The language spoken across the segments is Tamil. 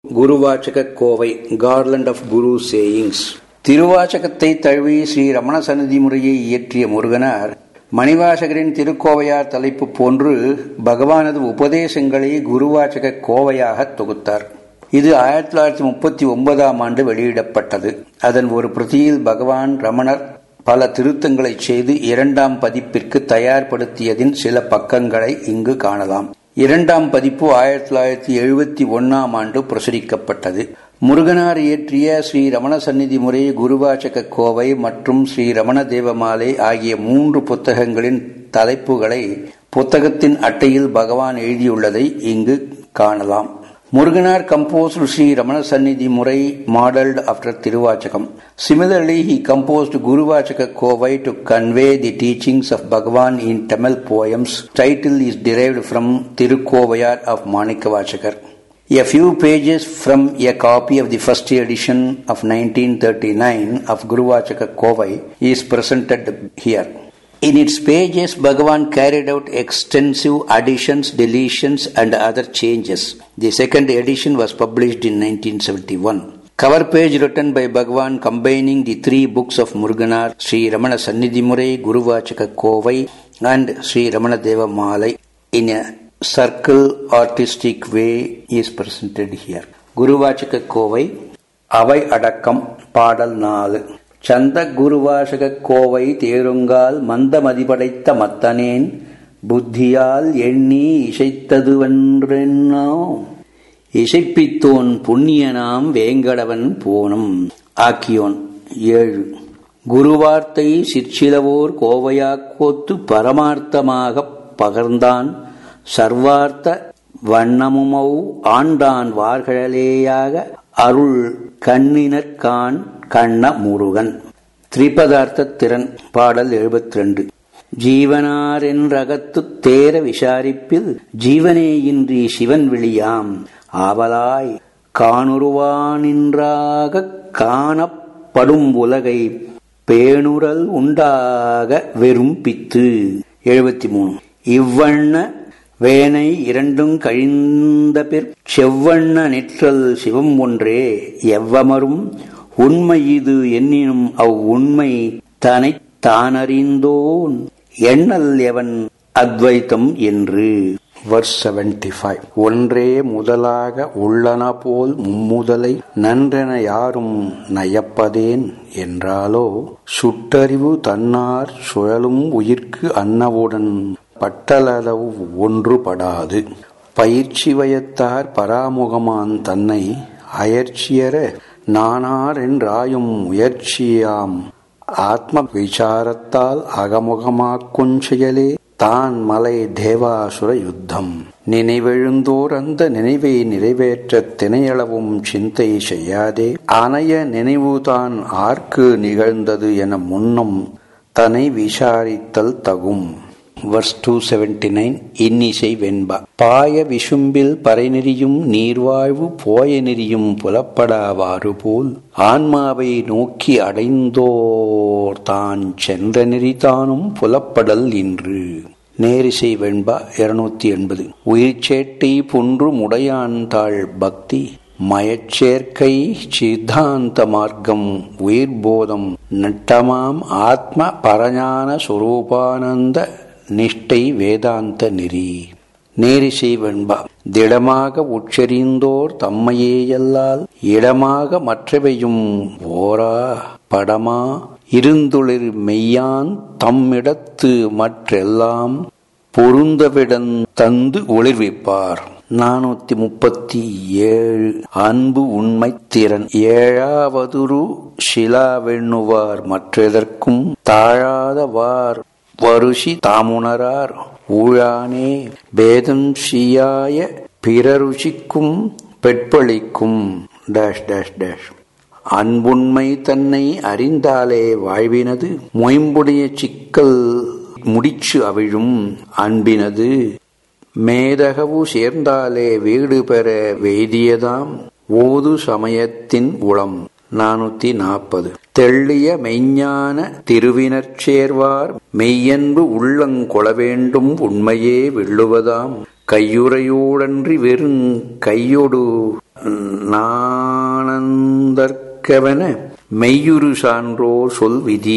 குருவாச்சக Kovai garland of guru sayings திருவாச்சகத்தை தழுவி ஸ்ரீ ரமண சந்நிதி முறையை இயற்றிய முருகனார் மணிவாசகரின் திருக்கோவையார் தலைப்பு போன்று பகவானது உபதேசங்களை குருவாச்சக கோவையாக தொகுத்தார் இது ஆயிரத்தி தொள்ளாயிரத்தி முப்பத்தி ஒன்பதாம் ஆண்டு வெளியிடப்பட்டது அதன் ஒரு பிரதியில் பகவான் ரமணர் பல திருத்தங்களை செய்து இரண்டாம் பதிப்பிற்கு தயார்படுத்தியதின் சில பக்கங்களை இங்கு காணலாம் இரண்டாம் பதிப்பு ஆயிரத்தி தொள்ளாயிரத்தி எழுபத்தி ஒன்னாம் ஆண்டு பிரசுரிக்கப்பட்டது முருகனார் இயற்றிய ஸ்ரீ ரமண சந்நிதி முறை குருவாச்சக கோவை மற்றும் ஸ்ரீ ரமண தேவமாலை ஆகிய மூன்று புத்தகங்களின் தலைப்புகளை புத்தகத்தின் அட்டையில் பகவான் எழுதியுள்ளதை இங்கு காணலாம் Muruganar composed Sri Ramana Sannidhi Murai modeled after Tiruvachakam. Similarly, he composed Guruvachaka Kovai to convey the teachings of Bhagavan in Tamil poems. Title is derived from Tirukovayar of Manikavachakar. A few pages from a copy of the first edition of 1939 of Guruvachaka Kovai is presented here. In its pages, Bhagavan carried out extensive additions, deletions, and other changes. The second edition was published in 1971. Cover page written by Bhagavan combining the three books of Muruganar, Sri Ramana Sannidhi Murai, Guruvachaka Kovai, and Sri Ramana Deva Malai in a circle artistic way is presented here. Guruvachaka Kovai, அவை அடக்கம் பாடல் நாலு சந்த குருவாசக கோவை தேருங்கால் மந்த மதிபடைத்த மத்தனேன் புத்தியால் எண்ணி இசைத்ததுவென்றென்னோ இசைப்பித்தோன் புண்ணியனாம் வேங்கடவன் போனும் ஆக்கியோன் ஏழு குருவார்த்தை சிற்சிலவோர் கோவையாக்கோத்து பரமார்த்தமாக பகர்ந்தான் சர்வார்த்த வண்ணமுமௌ ஆண்டான் வார்களேயாக அருள் கண்ணினற்கான் கண்ண முருகன் திரிபதார்த்த திறன் பாடல் எழுபத்தி ரெண்டு ஜீவனார் என்றகத்து தேர விசாரிப்பில் ஜீவனேயின்றி சிவன் விழியாம் ஆவலாய் காணுருவானின்றாக காணப்படும் உலகை பேணுரல் உண்டாக வெறும் பித்து எழுபத்தி மூணு இவ்வண்ண வேனை இரண்டும் கழிந்த பிற் செவ்வண்ண நெற்றல் சிவம் ஒன்றே எவ்வமரும் உண்மை இது எண்ணினும் அவ் உண்மை தனை தானறிந்தோன் எண்ணல் எவன் அத்வைத்தம் என்று வர்ஸ் செவன்டி ஃபைவ் ஒன்றே முதலாக உள்ளன போல் மும்முதலை நன்றென யாரும் நயப்பதேன் என்றாலோ சுட்டறிவு தன்னார் சுழலும் உயிர்க்கு அன்னவுடன் பட்டளவு ஒன்றுபடாது பயிற்சி வயத்தார் பராமுகமான் தன்னை அயற்சியர நானார் என்றாயும் முயற்சியாம் ஆத்ம விசாரத்தால் அகமுகமாக்குஞ் செயலே தான் மலை தேவாசுர யுத்தம் நினைவெழுந்தோர் அந்த நினைவை நிறைவேற்ற திணையளவும் சிந்தை செய்யாதே அணைய நினைவுதான் ஆர்க்கு நிகழ்ந்தது என முன்னம் தன்னை விசாரித்தல் தகும் வர்ஸ் டூ செவன்டி நைன் இன்னிசை வெண்பா பாய விசும்பில் பறைநெறியும் நீர்வாழ்வு போய நெறியும் புலப்படாவாறு போல் ஆன்மாவை நோக்கி அடைந்தோர் தான் சென்ற நெறிதானும் புலப்படல் இன்று நேரிசை வெண்பா இருநூத்தி எண்பது உயிர்ச்சேட்டை புன்று முடையான் தாழ் பக்தி மயச்சேர்க்கை சித்தாந்த மார்க்கம் உயிர்போதம் நட்டமாம் ஆத்ம பரஞான சுரூபானந்த நிஷ்டை வேதாந்த நெறி நேரிசை வெண்பா திடமாக உச்சரிந்தோர் தம்மையேயல்லால் இடமாக மற்றவையும் ஓரா படமா இருந்துளிர் மெய்யான் தம்மிடத்து மற்றெல்லாம் பொருந்தவிடன் தந்து ஒளிர்விப்பார் நானூத்தி முப்பத்தி ஏழு அன்பு உண்மை திறன் ஏழாவதுரு சிலா வெண்ணுவார் மற்றெதற்கும் தாழாதவார் வருஷி தாமுணரார் ஊழானே பேதம் சியாய பிறருஷிக்கும் பெட்பளிக்கும் டேஷ் டேஷ் டேஷ் அன்புண்மை தன்னை அறிந்தாலே வாழ்வினது மொயம்புடைய சிக்கல் முடிச்சு அவிழும் அன்பினது மேதகவு சேர்ந்தாலே வீடு பெற வெய்தியதாம் ஓது சமயத்தின் உளம் நானூத்தி நாற்பது தெள்ளிய மெய்ஞான திருவினற் சேர்வார் மெய்யன்பு உள்ளங்கொள வேண்டும் உண்மையே வெள்ளுவதாம் கையுறையோடன்றி வெறும் கையொடு நானந்தற்கவன மெய்யுரு சான்றோர் சொல் விதி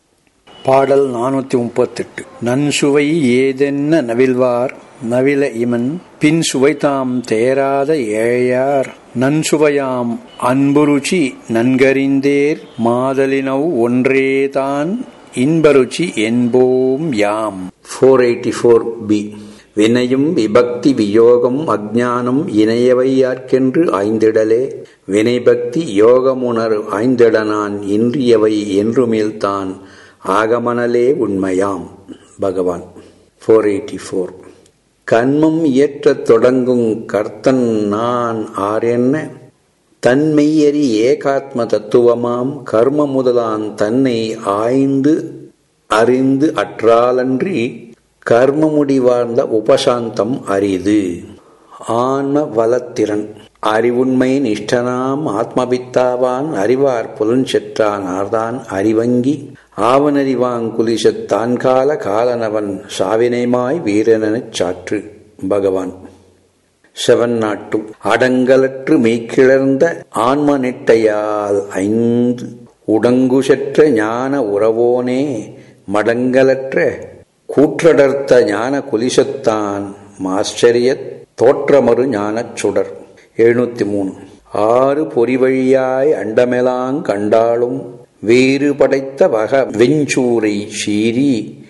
பாடல் நானூத்தி முப்பத்தெட்டு நன்சுவை ஏதென்ன நவில்வார் நவில இமன் பின் சுவைதாம் தேராத ஏழையார் நன்சுவையாம் அன்புருச்சி நன்கறிந்தேர் மாதலினவ் ஒன்றேதான் இன்பருச்சி என்போம் யாம் ஃபோர் எயிட்டி ஃபோர் பி வினையும் விபக்தி வியோகம் அஜானம் இணையவையார்க்கென்று ஆய்ந்திடலே வினைபக்தி யோகமுணர் ஆய்ந்திடனான் இன்றியவை என்றுமில்தான் ஆகமனலே உண்மையாம் பகவான் ஃபோர் எயிட்டி ஃபோர் கண்மம் இயற்றத் தொடங்கும் கர்த்தன் நான் ஆரென்ன தன்மெய்யறி ஏகாத்ம தத்துவமாம் கர்ம முதலான் தன்னை ஆய்ந்து அறிந்து அற்றாலன்றி கர்ம முடிவார்ந்த உபசாந்தம் அரிது ஆன்ம வளத்திறன் அறிவுண்மை நிஷ்டனாம் ஆத்மபித்தாவான் அறிவார் புலஞ்செற்றான் ஆர்தான் அறிவங்கி ஆவனறிவாங்குலிசத் தான் கால காலனவன் சாவினைமாய் வீரனெனச் சாற்று பகவான் செவன் நாட்டு அடங்கலற்று மெய்க்கிளர்ந்த ஆன்ம நெட்டையால் ஐந்து உடங்குசற்ற ஞான உறவோனே மடங்கலற்ற கூற்றடர்த்த ஞான குலிசத்தான் மாஸ்டரியத் தோற்றமறு ஞானச் சுடர் எழுநூத்தி மூணு ஆறு பொறிவழியாய் அண்டமெலாங் கண்டாலும் வேறு படைத்த வக வெஞ்சூரை சீறி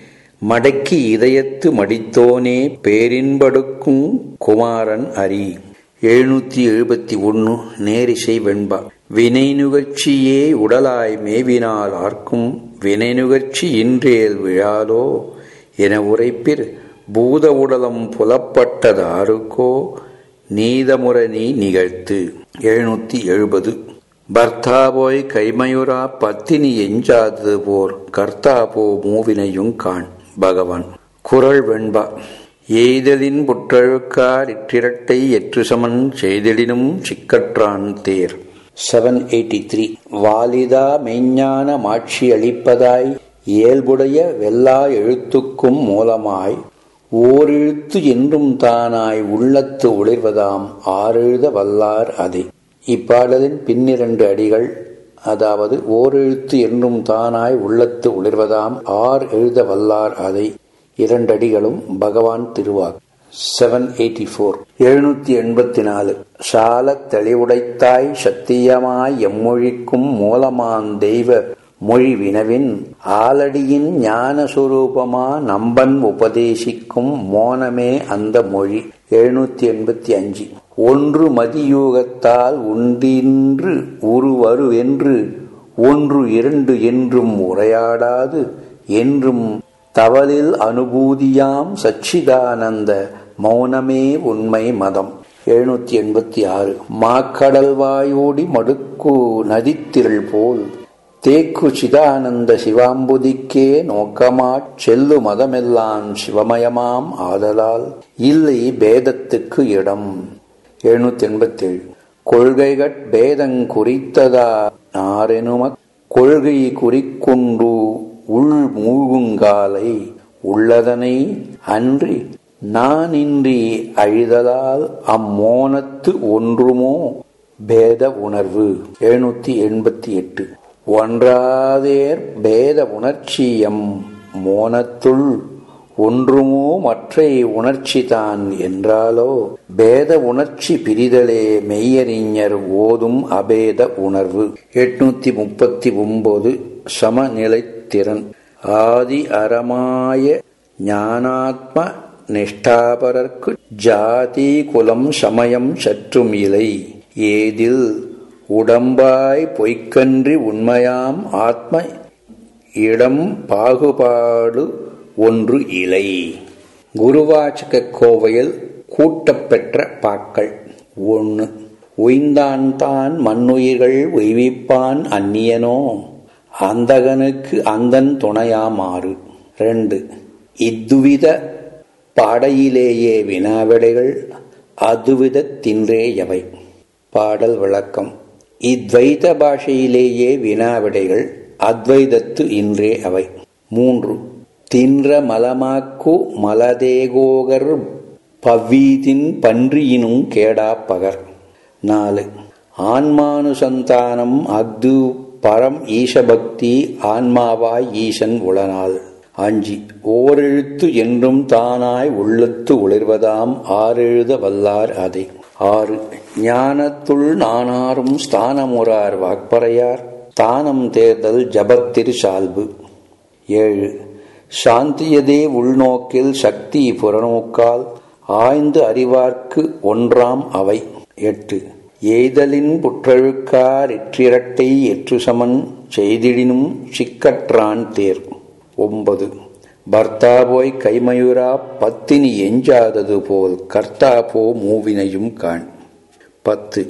மடக்கி இதயத்து மடித்தோனே பேரின்படுக்கும் குமாரன் அரி எழுநூத்தி எழுபத்தி ஒன்னு நேரிசை வெண்பா வினை நுகர்ச்சியே உடலாய் மேவினால் ஆர்க்கும் வினை நுகர்ச்சி இன்றேல் விழாலோ என உரைப்பிற் பூத உடலம் புலப்பட்டதாருக்கோ நீதமுற நீ நிகழ்த்து எழுநூத்தி எழுபது பர்த்தாபோய் கைமயுரா பத்தினி எஞ்சாதது போர் கர்த்தாபோ மூவினையும் காண் பகவான் குரல் வெண்பா எய்தலின் புற்றழுக்கார் இற்றிரட்டை எற்று சமன் செய்தலினும் சிக்கற்றான் தேர் செவன் எயிட்டி த்ரீ வாலிதா மெய்ஞான மாட்சி அளிப்பதாய் இயல்புடைய வெல்லா எழுத்துக்கும் மூலமாய் ஓரெழுத்து என்றும் தானாய் உள்ளத்து ஒளிர்வதாம் ஆறெழுத வல்லார் அதை இப்பாடலின் பின்னிரண்டு அடிகள் அதாவது ஓரெழுத்து என்றும் தானாய் உள்ளத்து ஒளிர்வதாம் ஆர் எழுத வல்லார் அதை இரண்டடிகளும் பகவான் திருவாக் செவன் எயிட்டி ஃபோர் எழுநூத்தி எண்பத்தி நாலு சால தெளிவுடைத்தாய் சத்தியமாய் எம்மொழிக்கும் மூலமான் தெய்வ மொழி வினவின் ஆலடியின் ஞான சுரூபமா நம்பன் உபதேசிக்கும் மோனமே அந்த மொழி எழுநூத்தி எண்பத்தி அஞ்சு ஒன்று மதியூகத்தால் உண்டின்று உருவருவென்று ஒன்று இரண்டு என்றும் உரையாடாது என்றும் தவலில் அனுபூதியாம் சச்சிதானந்த மௌனமே உண்மை மதம் எழுநூத்தி எண்பத்தி ஆறு மாக்கடல் வாயோடி மடுக்கு நதித்திரள் போல் தேக்கு சிதானந்த சிவாம்புதிக்கே நோக்கமாச் செல்லு மதமெல்லாம் சிவமயமாம் ஆதலால் இல்லை பேதத்துக்கு இடம் எழுநூத்தி எண்பத்தி ஏழு கொள்கைகட் பேதங் குறித்ததா நாரெனும கொள்கை குறிக்குண்டு உள் மூழ்குங்காலை உள்ளதனை அன்றி நானின்றி அழிதலால் அம்மோனத்து ஒன்றுமோ பேத உணர்வு எழுநூத்தி எண்பத்தி எட்டு ஒன்றாதேர் பேத உணர்ச்சியம் மோனத்துள் ஒன்றுமோ மற்றை உணர்ச்சிதான் என்றாலோ பேத உணர்ச்சி பிரிதலே மெய்யறிஞர் ஓதும் அபேத உணர்வு எட்நூத்தி முப்பத்தி ஒன்பது சமநிலைத்திறன் ஆதி அறமாய ஞானாத்ம நிஷ்டாபரர்க்கு ஜாதி குலம் சமயம் சற்றும் இலை ஏதில் உடம்பாய் பொய்க்கன்றி உண்மையாம் ஆத்ம இடம் பாகுபாடு ஒன்று இலை குருவாச்சக கோவையில் கூட்டப்பெற்ற பாக்கள் ஒன்று உய்ந்தான் தான் மண்ணுயிர்கள் உய்விப்பான் அந்நியனோ அந்தகனுக்கு அந்தன் துணையாமாறு ரெண்டு இத்துவித பாடையிலேயே வினாவிடைகள் அதுவித தின்றேயவை பாடல் விளக்கம் இத்வைத பாஷையிலேயே வினாவிடைகள் அத்வைதத்து இன்றே அவை மூன்று தின்ற மலமாக்கு மலதேகோகர் பவ்வீதின் பன்றியினும் கேடா பகர் நாலு ஆன்மானுசந்தானம் அஃது பரம் ஈசபக்தி ஆன்மாவாய் ஈசன் உளனால் அஞ்சி ஓரெழுத்து என்றும் தானாய் உள்ளத்து ஒளிர்வதாம் ஆறெழுத வல்லார் அதை ஆறு ஞானத்துள் நானாரும் ஸ்தானமுறார் வாக்பறையார் தானம் தேர்தல் ஜபத்திரு சால்பு ஏழு சாந்தியதே உள்நோக்கில் சக்தி புறநோக்கால் ஆய்ந்து அறிவார்க்கு ஒன்றாம் அவை எட்டு எய்தலின் புற்றழுக்கார் எற்றிரட்டை எற்று சமன் செய்திடினும் சிக்கற்றான் தேர் ஒன்பது பர்த்தா போய் கைமயுரா பத்தினி எஞ்சாதது போல் கர்த்தா போ மூவினையும் காண் பத்து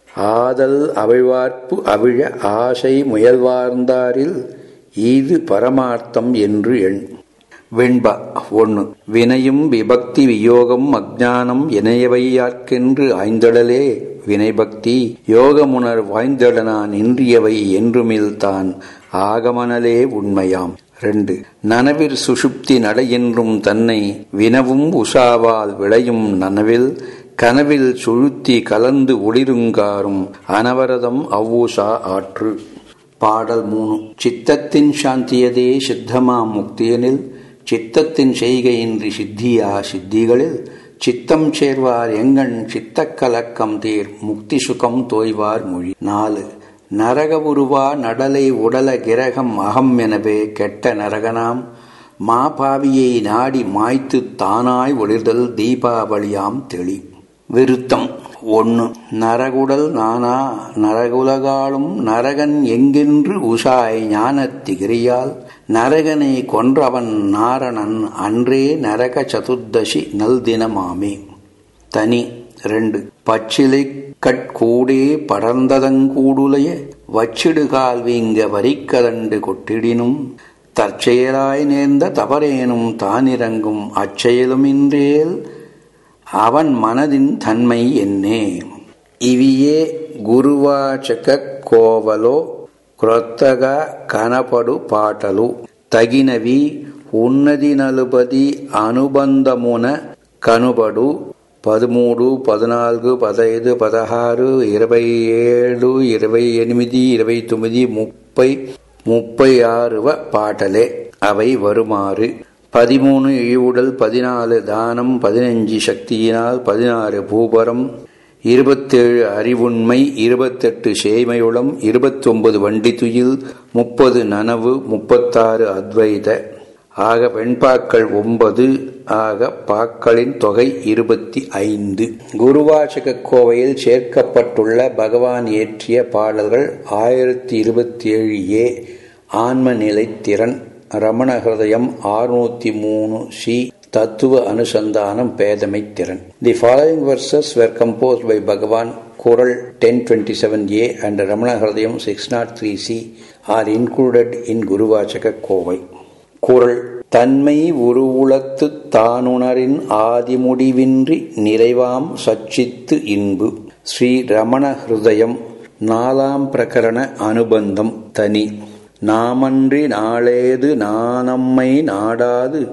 ஆதல் அவிழ்வார்ப்பு அவிழ ஆசை முயல்வார்ந்தாரில் ஈது பரமார்த்தம் என்று எண் வெண்பா ஒன்று வினையும் விபக்தி வியோகம் அஜானம் இணையவையார்க்கென்று ஆய்ந்தடலே வினைபக்தி யோகமுனர் வாய்ந்தடனான் இன்றியவை என்றுமில் தான் ஆகமனலே உண்மையாம் ரெண்டு நனவிற் சுஷுப்தி நடையென்றும் தன்னை வினவும் உஷாவால் விளையும் நனவில் கனவில் சுழுத்தி கலந்து ஒளிருங்காரும் அனவரதம் அவ்வூசா ஆற்று பாடல் மூணு சித்தத்தின் சாந்தியதே சித்தமாம் முக்தியனில் சித்தத்தின் செய்கையின்றி சித்தியா சித்திகளில் சித்தம் சேர்வார் எங்கண் சித்தக் கலக்கம் தீர் முக்தி சுகம் தோய்வார் மொழி நாலு நரக உருவா நடலை உடல கிரகம் அகம் எனவே கெட்ட நரகனாம் மாபாவியை நாடி மாய்த்து தானாய் ஒளிர்தல் தீபாவளியாம் தெளி விருத்தம் ஒன்று நரகுடல் நானா நரகுலகாலும் நரகன் எங்கென்று உஷாய் ஞானத்திகிரியால் நரகனை கொன்றவன் நாரணன் அன்றே நரக சதுர்தசி நல் தினமாமே தனி ரெண்டு பச்சிலை கட்கூடே படர்ந்ததங்கூடுலைய வச்சிடுகால் வீங்க வரிக்கதண்டு கொட்டிடினும் தற்செயலாய் நேர்ந்த தவறேனும் தானிறங்கும் அச்செயலுமின்றேல் அவன் மனதின் தன்மை என்னே ఇవియే గురువాచక కోవలో క్రొత్తగా కనపడు పాటలు తగినవి ఉన్నది నలుపది అనుబంధమున కనుబడు పదమూడు పద్నాలుగు పదహైదు పదహారు ఇరవై ఏడు ఇరవై ఎనిమిది ఇరవై తొమ్మిది ముప్పై ముప్పై ఆరువ పాటలే అவை வருமாறு பதிமூணு இழிவுடல் பதினாலு தானம் பதினஞ்சு சக்தியினால் பதினாறு பூபரம் இருபத்தேழு அறிவுண்மை இருபத்தெட்டு சேமையுளம் இருபத்தொன்பது வண்டித்துயில் முப்பது நனவு முப்பத்தாறு அத்வைத ஆக வெண்பாக்கள் ஒன்பது ஆக பாக்களின் தொகை இருபத்தி ஐந்து குருவாசக கோவையில் சேர்க்கப்பட்டுள்ள பகவான் இயற்றிய பாடல்கள் ஆயிரத்தி இருபத்தி ஏழு ஏ ஆன்ம நிலைத்திறன் ரமண ஹிருதயம் ஆறுநூத்தி மூணு சி தத்துவ அனுசந்தானம் பேதமை திறன் the following verses were composed by Bhagavan குரல் ten twenty seven A and Ramana Hridayam six not three C R included in Guruvachaka Kovai குரல் தன்மை உருவுளத்து தானுணரின் ஆதிமுடிவின்றி நிறைவாம் சச்சித்து இன்பு ஸ்ரீ ரமண ஹிருதயம் நாலாம் பிரகரண அனுபந்தம் தனி நாமன்றி நாளேது நானம்மை நாடாது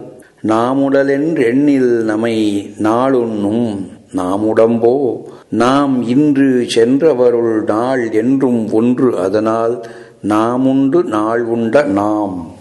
நாமுடலென்றெண்ணில் நமை நாளுண்ணும் நாமுடம்போ நாம் இன்று சென்றவருள் நாள் என்றும் ஒன்று அதனால் நாமுண்டு நாள் உண்ட நாம்